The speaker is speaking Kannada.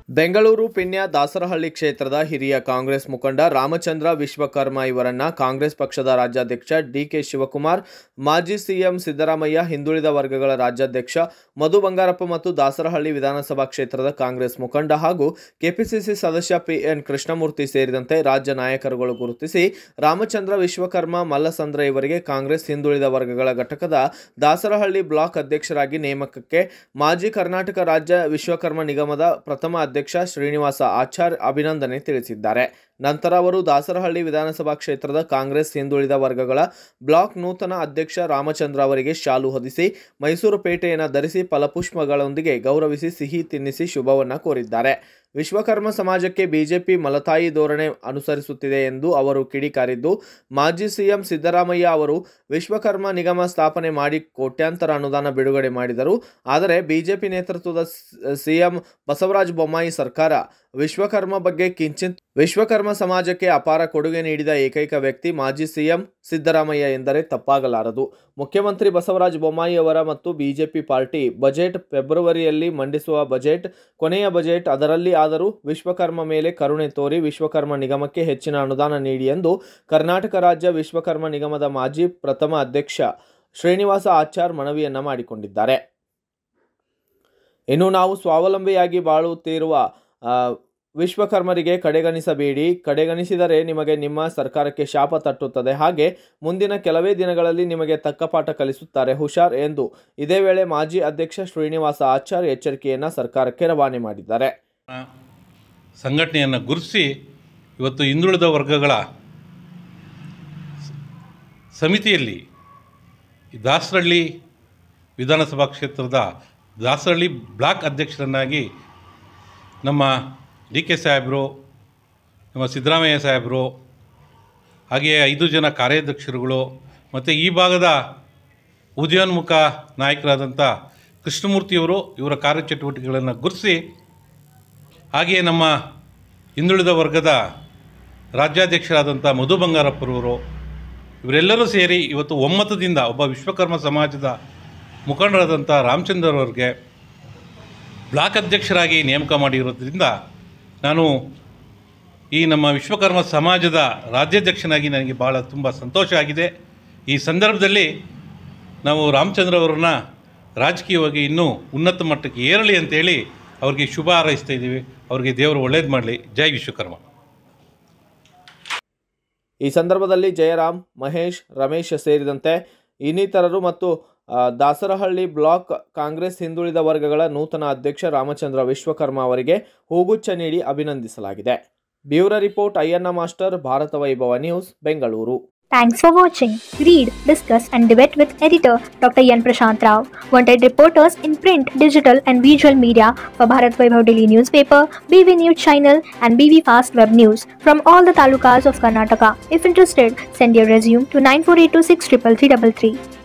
ಬೆಂಗಳೂರು ಪಿಣ್ಯ ದಾಸರಹಳ್ಳಿ ಕ್ಷೇತ್ರದ ಹಿರಿಯ ಕಾಂಗ್ರೆಸ್ ಮುಖಂಡ ರಾಮಚಂದ್ರ ವಿಶ್ವಕರ್ಮ ಇವರನ್ನ ಕಾಂಗ್ರೆಸ್ ಪಕ್ಷದ ರಾಜ್ಯಾಧ್ಯಕ್ಷ ಡಿಕೆ ಶಿವಕುಮಾರ್ ಮಾಜಿ ಸಿಎಂ ಸಿದ್ದರಾಮಯ್ಯ ಹಿಂದುಳಿದ ವರ್ಗಗಳ ರಾಜ್ಯಾಧ್ಯಕ್ಷ ಮಧು ಬಂಗಾರಪ್ಪ ಮತ್ತು ದಾಸರಹಳ್ಳಿ ವಿಧಾನಸಭಾ ಕ್ಷೇತ್ರದ ಕಾಂಗ್ರೆಸ್ ಮುಖಂಡ ಹಾಗೂ ಕೆಪಿಸಿಸಿ ಸದಸ್ಯ ಪಿಎನ್ ಕೃಷ್ಣಮೂರ್ತಿ ಸೇರಿದಂತೆ ರಾಜ್ಯ ನಾಯಕರುಗಳು ಗುರುತಿಸಿ ರಾಮಚಂದ್ರ ವಿಶ್ವಕರ್ಮ ಮಲ್ಲಸಂದ್ರ ಇವರಿಗೆ ಕಾಂಗ್ರೆಸ್ ಹಿಂದುಳಿದ ವರ್ಗಗಳ ಘಟಕದ ದಾಸರಹಳ್ಳಿ ಬ್ಲಾಕ್ ಅಧ್ಯಕ್ಷರಾಗಿ ನೇಮಕಕ್ಕೆ ಮಾಜಿ ಕರ್ನಾಟಕ ರಾಜ್ಯ ವಿಶ್ವಕರ್ಮ ನಿಗಮದ ಪ್ರಥಮ ಅಧ್ಯಕ್ಷ ಶ್ರೀನಿವಾಸ ಆಚಾರ್ ಅಭಿನಂದನೆ ತಿಳಿಸಿದ್ದಾರೆ ನಂತರ ಅವರು ದಾಸರಹಳ್ಳಿ ವಿಧಾನಸಭಾ ಕ್ಷೇತ್ರದ ಕಾಂಗ್ರೆಸ್ ಹಿಂದುಳಿದ ವರ್ಗಗಳ ಬ್ಲಾಕ್ ನೂತನ ಅಧ್ಯಕ್ಷ ರಾಮಚಂದ್ರ ಅವರಿಗೆ ಶಾಲು ಹೊದಿಸಿ ಮೈಸೂರು ಪೇಟೆಯನ್ನು ಧರಿಸಿ ಫಲಪುಷ್ಪಗಳೊಂದಿಗೆ ಗೌರವಿಸಿ ಸಿಹಿ ತಿನ್ನಿಸಿ ಶುಭವನ್ನ ಕೋರಿದ್ದಾರೆ ವಿಶ್ವಕರ್ಮ ಸಮಾಜಕ್ಕೆ ಬಿಜೆಪಿ ಮಲತಾಯಿ ಧೋರಣೆ ಅನುಸರಿಸುತ್ತಿದೆ ಎಂದು ಅವರು ಕಿಡಿಕಾರಿದ್ದು ಮಾಜಿ ಸಿಎಂ ಸಿದ್ದರಾಮಯ್ಯ ಅವರು ವಿಶ್ವಕರ್ಮ ನಿಗಮ ಸ್ಥಾಪನೆ ಮಾಡಿ ಕೋಟ್ಯಾಂತರ ಅನುದಾನ ಬಿಡುಗಡೆ ಮಾಡಿದರು ಆದರೆ ಬಿಜೆಪಿ ನೇತೃತ್ವದ ಸಿಎಂ ಬಸವರಾಜ ಬೊಮ್ಮಾಯಿ ಸರ್ಕಾರ ವಿಶ್ವಕರ್ಮ ಬಗ್ಗೆ ಕಿಂಚಿತ್ ವಿಶ್ವಕರ್ಮ ಸಮಾಜಕ್ಕೆ ಅಪಾರ ಕೊಡುಗೆ ನೀಡಿದ ಏಕೈಕ ವ್ಯಕ್ತಿ ಮಾಜಿ ಸಿಎಂ ಸಿದ್ದರಾಮಯ್ಯ ಎಂದರೆ ತಪ್ಪಾಗಲಾರದು ಮುಖ್ಯಮಂತ್ರಿ ಬಸವರಾಜ ಬೊಮ್ಮಾಯಿ ಅವರ ಮತ್ತು ಬಿಜೆಪಿ ಪಾರ್ಟಿ ಬಜೆಟ್ ಫೆಬ್ರವರಿಯಲ್ಲಿ ಮಂಡಿಸುವ ಬಜೆಟ್ ಕೊನೆಯ ಬಜೆಟ್ ಅದರಲ್ಲಿ ಆದರೂ ವಿಶ್ವಕರ್ಮ ಮೇಲೆ ಕರುಣೆ ತೋರಿ ವಿಶ್ವಕರ್ಮ ನಿಗಮಕ್ಕೆ ಹೆಚ್ಚಿನ ಅನುದಾನ ನೀಡಿ ಎಂದು ಕರ್ನಾಟಕ ರಾಜ್ಯ ವಿಶ್ವಕರ್ಮ ನಿಗಮದ ಮಾಜಿ ಪ್ರಥಮ ಅಧ್ಯಕ್ಷ ಶ್ರೀನಿವಾಸ ಆಚಾರ್ ಮನವಿಯನ್ನ ಮಾಡಿಕೊಂಡಿದ್ದಾರೆ ಇನ್ನು ನಾವು ಸ್ವಾವಲಂಬಿಯಾಗಿ ಬಾಳುತ್ತಿರುವ ಆ, ವಿಶ್ವಕರ್ಮರಿಗೆ ಕಡೆಗಣಿಸಬೇಡಿ ಕಡೆಗಣಿಸಿದರೆ ನಿಮಗೆ ನಿಮ್ಮ ಸರ್ಕಾರಕ್ಕೆ ಶಾಪ ತಟ್ಟುತ್ತದೆ ಹಾಗೆ ಮುಂದಿನ ಕೆಲವೇ ದಿನಗಳಲ್ಲಿ ನಿಮಗೆ ತಕ್ಕ ಪಾಠ ಕಲಿಸುತ್ತಾರೆ ಹುಷಾರ್ ಎಂದು ಇದೇ ವೇಳೆ ಮಾಜಿ ಅಧ್ಯಕ್ಷ ಶ್ರೀನಿವಾಸ ಆಚಾರ್ ಎಚ್ಚರಿಕೆಯನ್ನು ಸರ್ಕಾರಕ್ಕೆ ರವಾನೆ ಮಾಡಿದ್ದಾರೆ ಸಂಘಟನೆಯನ್ನು ಗುರುತಿಸಿ ಇವತ್ತು ಹಿಂದುಳಿದ ವರ್ಗಗಳ ಸಮಿತಿಯಲ್ಲಿ ಈ ದಾಸರಳ್ಳಿ ವಿಧಾನಸಭಾ ಕ್ಷೇತ್ರದ ದಾಸರಳ್ಳಿ ಬ್ಲಾಕ್ ಅಧ್ಯಕ್ಷರನ್ನಾಗಿ ನಮ್ಮ ಡಿ ಕೆ ಸಾಹೇಬರು ನಮ್ಮ ಸಿದ್ದರಾಮಯ್ಯ ಸಾಹೇಬರು ಹಾಗೆಯೇ ಐದು ಜನ ಕಾರ್ಯಾಧ್ಯಕ್ಷರುಗಳು ಮತ್ತು ಈ ಭಾಗದ ಉದಯೋನ್ಮುಖ ನಾಯಕರಾದಂಥ ಕೃಷ್ಣಮೂರ್ತಿಯವರು ಇವರ ಕಾರ್ಯಚಟುವಟಿಕೆಗಳನ್ನು ಗುರುತಿಸಿ ಹಾಗೆಯೇ ನಮ್ಮ ಹಿಂದುಳಿದ ವರ್ಗದ ರಾಜ್ಯಾಧ್ಯಕ್ಷರಾದಂಥ ಮಧು ಬಂಗಾರಪ್ಪರವರು ಇವರೆಲ್ಲರೂ ಸೇರಿ ಇವತ್ತು ಒಮ್ಮತದಿಂದ ಒಬ್ಬ ವಿಶ್ವಕರ್ಮ ಸಮಾಜದ ಮುಖಂಡರಾದಂಥ ರಾಮಚಂದ್ರ ಅವರಿಗೆ ಬ್ಲಾಕ್ ಅಧ್ಯಕ್ಷರಾಗಿ ನೇಮಕ ಮಾಡಿರೋದ್ರಿಂದ ನಾನು ಈ ನಮ್ಮ ವಿಶ್ವಕರ್ಮ ಸಮಾಜದ ರಾಜ್ಯಾಧ್ಯಕ್ಷನಾಗಿ ನನಗೆ ಭಾಳ ತುಂಬ ಸಂತೋಷ ಆಗಿದೆ ಈ ಸಂದರ್ಭದಲ್ಲಿ ನಾವು ರಾಮಚಂದ್ರ ಅವರನ್ನ ರಾಜಕೀಯವಾಗಿ ಇನ್ನೂ ಉನ್ನತ ಮಟ್ಟಕ್ಕೆ ಏರಲಿ ಅಂತೇಳಿ ಅವ್ರಿಗೆ ಶುಭ ಹಾರೈಸ್ತಾ ಇದ್ದೀವಿ ಅವ್ರಿಗೆ ದೇವರು ಒಳ್ಳೇದು ಮಾಡಲಿ ಜೈ ವಿಶ್ವಕರ್ಮ ಈ ಸಂದರ್ಭದಲ್ಲಿ ಜಯರಾಮ್ ಮಹೇಶ್ ರಮೇಶ್ ಸೇರಿದಂತೆ ಇನ್ನಿತರರು ಮತ್ತು ಆ, ದಾಸರಹಳ್ಳಿ ಬ್ಲಾಕ್ ಕಾಂಗ್ರೆಸ್ ಹಿಂದುಳಿದ ವರ್ಗಗಳ ನೂತನ ಅಧ್ಯಕ್ಷ ರಾಮಚಂದ್ರ ವಿಶ್ವಕರ್ಮ ಅವರಿಗೆ ಹೂಗುಚ್ಛ ನೀಡಿ ಅಭಿನಂದಿಸಲಾಗಿದೆ bureau report Ayyanna master Bharata Vaibhava news Bengaluru Thanks for watching. Read, discuss, and debate with editor Dr. Yan Prashant Rao. Wanted reporters in print, digital, and visual media for Bharat Vaibhav Daily newspaper, BV News channel, and BV Fast Web News from all the talukas of Karnataka. If interested, send your resume to 9482633333.